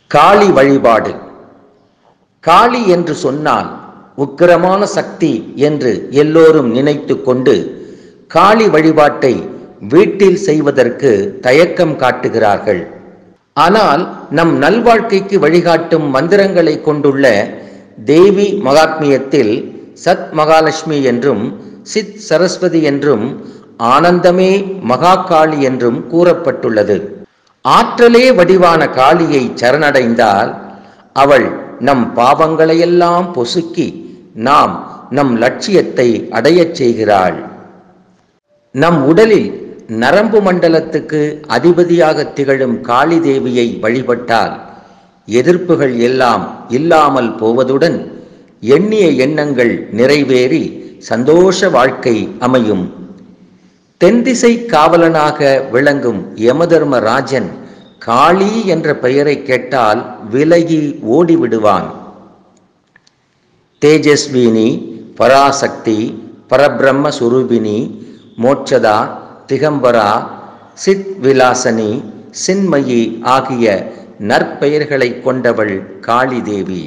காளி வழிபாடு காளி என்று சொன்னால் உக்கிரமான சக்தி என்று எல்லோரும் நினைத்து கொண்டு காளி வழிபாட்டை வீட்டில் செய்வதற்கு தயக்கம் காட்டுகிறார்கள் ஆனால் நம் நல்வாழ்க்கைக்கு வழிகாட்டும் மந்திரங்களை கொண்டுள்ள தேவி மகாத்மியத்தில் சத் மகாலட்சுமி என்றும் சித் சரஸ்வதி என்றும் ஆனந்தமே மகாகாளி என்றும் கூறப்பட்டுள்ளது ஆற்றலே வடிவான காளியை சரணடைந்தால் அவள் நம் பாவங்களையெல்லாம் பொசுக்கி நாம் நம் லட்சியத்தை அடையச் செய்கிறாள் நம் உடலில் நரம்பு மண்டலத்துக்கு அதிபதியாக திகழும் காளி தேவியை வழிபட்டால் எதிர்ப்புகள் எல்லாம் இல்லாமல் போவதுடன் எண்ணிய எண்ணங்கள் நிறைவேறி சந்தோஷ வாழ்க்கை அமையும் தென்திசை காவலனாக விளங்கும் யமதர்ம ராஜன் காளி என்ற பெயரை கேட்டால் விலகி ஓடிவிடுவான் தேஜஸ்வினி பராசக்தி பரபிரம்ம சுரூபினி மோட்சதா திகம்பரா சித் விலாசனி சின்மயி ஆகிய நற்பெயர்களை கொண்டவள் காளி தேவி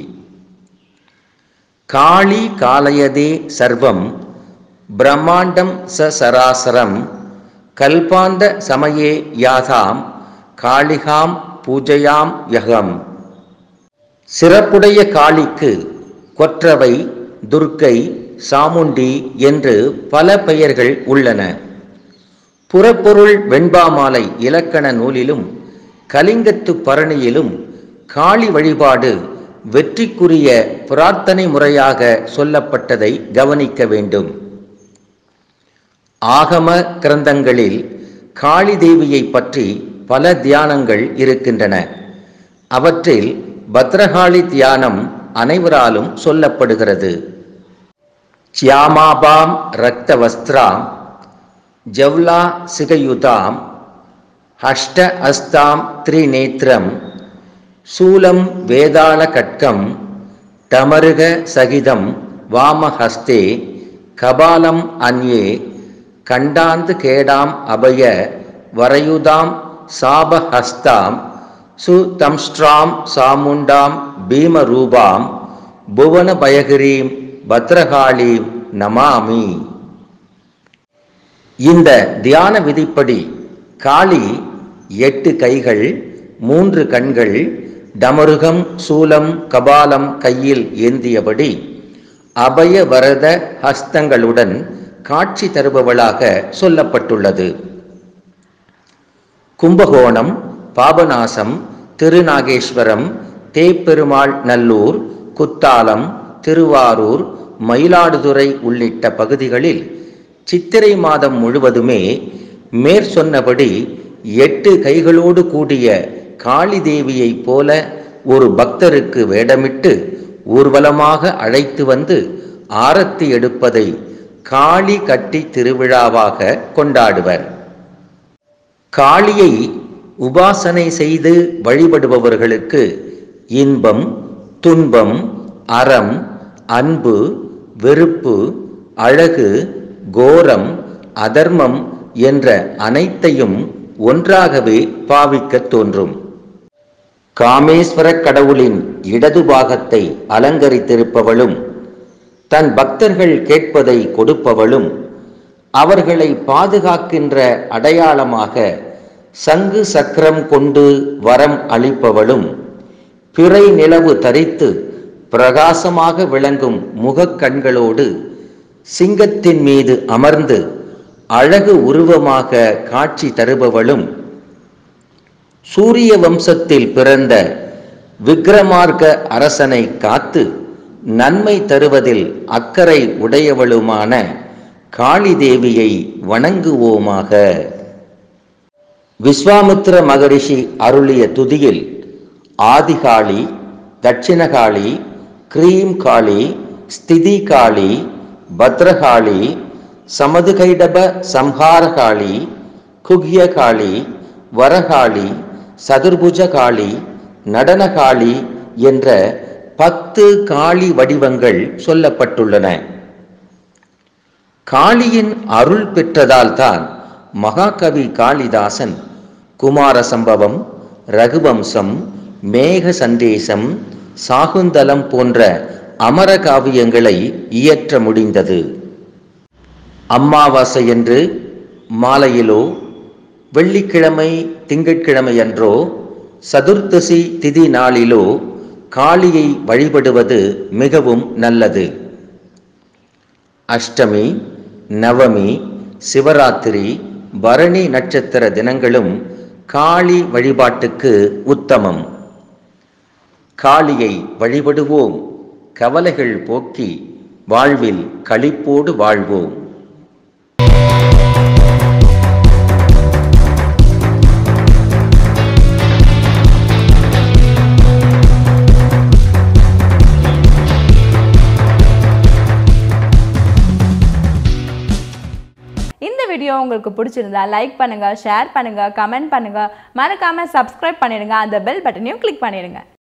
காளி காலயதே சர்வம் பிரம்மாண்டம் ச சராசரம் கல்பாந்த சமயே யாதாம் காளிகாம் பூஜையாம் யகம் சிறப்புடைய காளிக்கு கொற்றவை துர்க்கை சாமுண்டி என்று பல பெயர்கள் உள்ளன புறப்பொருள் வெண்பாமாலை இலக்கண நூலிலும் கலிங்கத்து பரணியிலும் காளி வழிபாடு வெற்றிக்குரிய பிரார்த்தனை முறையாக சொல்லப்பட்டதை கவனிக்க வேண்டும் ஆகம கிரந்தங்களில் காளி தேவியை பற்றி பல தியானங்கள் இருக்கின்றன அவற்றில் பத்ரகாளி தியானம் அனைவராலும் சொல்லப்படுகிறது சியாமாபாம் ரக்த வஸ்திராம் ஜவ்லா சிகயுதாம் ஹஷ்ட அஸ்தாம் த்ரிநேத்திரம் சூலம் வேதாள கட்கம் டமருக சகிதம் வாமஹஸ்தே கபாலம் அன்யே கண்டாந்து கேடாம் அபய வரையுதாம் சாபஹஸ்தாம் சுதம்ஸ்ட்ராம் சாமுண்டாம் பீமரூபாம் புவன பயகிரீம் பத்ரகாளீம் நமாமி இந்த தியான விதிப்படி காளி எட்டு கைகள் மூன்று கண்கள் டமருகம் சூலம் கபாலம் கையில் ஏந்தியபடி அபய வரத ஹஸ்தங்களுடன் காட்சி தருபவளாக சொல்லப்பட்டுள்ளது கும்பகோணம் பாபநாசம் திருநாகேஸ்வரம் தேப்பெருமாள் நல்லூர் குத்தாலம் திருவாரூர் மயிலாடுதுறை உள்ளிட்ட பகுதிகளில் சித்திரை மாதம் முழுவதுமே மேற் சொன்னபடி எட்டு கைகளோடு கூடிய காளி தேவியைப் போல ஒரு பக்தருக்கு வேடமிட்டு ஊர்வலமாக அழைத்து வந்து ஆரத்தி எடுப்பதை காளி கட்டி திருவிழாவாக கொண்டாடுவர் காளியை உபாசனை செய்து வழிபடுபவர்களுக்கு இன்பம் துன்பம் அறம் அன்பு வெறுப்பு அழகு கோரம் அதர்மம் என்ற அனைத்தையும் ஒன்றாகவே பாவிக்கத் தோன்றும் காமேஸ்வர கடவுளின் இடது பாகத்தை அலங்கரித்திருப்பவளும் தன் பக்தர்கள் கேட்பதை கொடுப்பவளும் அவர்களை பாதுகாக்கின்ற அடையாளமாக சங்கு சக்கரம் கொண்டு வரம் அளிப்பவளும் பிறை நிலவு தரித்து பிரகாசமாக விளங்கும் முகக்கண்களோடு சிங்கத்தின் மீது அமர்ந்து அழகு உருவமாக காட்சி தருபவளும் சூரிய வம்சத்தில் பிறந்த விக்ரமார்க்க அரசனை காத்து நன்மை தருவதில் அக்கறை உடையவளுமான காளி தேவியை வணங்குவோமாக விஸ்வாமித்திர மகரிஷி அருளிய துதியில் ஆதிகாளி தட்சிணகாளி கிரீம் காளி ஸ்திதி காளி பத்ரகாளி சமதுகைடப சம்ஹாரகாளி குக்யகாளி வரகாளி சதுர்புஜகாளி நடனகாளி என்ற பத்து காளி வடிவங்கள் சொல்லப்பட்டுள்ளன காளியின் அருள் பெற்றதால் தான் மகாகவி காளிதாசன் குமார சம்பவம் ரகுவம்சம் மேக சந்தேசம் சாகுந்தலம் போன்ற அமர காவியங்களை இயற்ற முடிந்தது அம்மாவாசையன்று மாலையிலோ வெள்ளிக்கிழமை திங்கட்கிழமையன்றோ சதுர்த்தசி திதி நாளிலோ காளியை வழிபடுவது மிகவும் நல்லது அஷ்டமி நவமி சிவராத்திரி பரணி நட்சத்திர தினங்களும் காளி வழிபாட்டுக்கு உத்தமம் காளியை வழிபடுவோம் கவலைகள் போக்கி வாழ்வில் களிப்போடு வாழ்வோம் இந்த வீடியோ உங்களுக்கு பிடிச்சிருந்தா லைக் பண்ணுங்க ஷேர் பண்ணுங்க கமெண்ட் பண்ணுங்க மறக்காம சப்ஸ்கிரைப் பண்ணிடுங்க அந்த பெல் பட்டனையும் கிளிக் பண்ணிடுங்க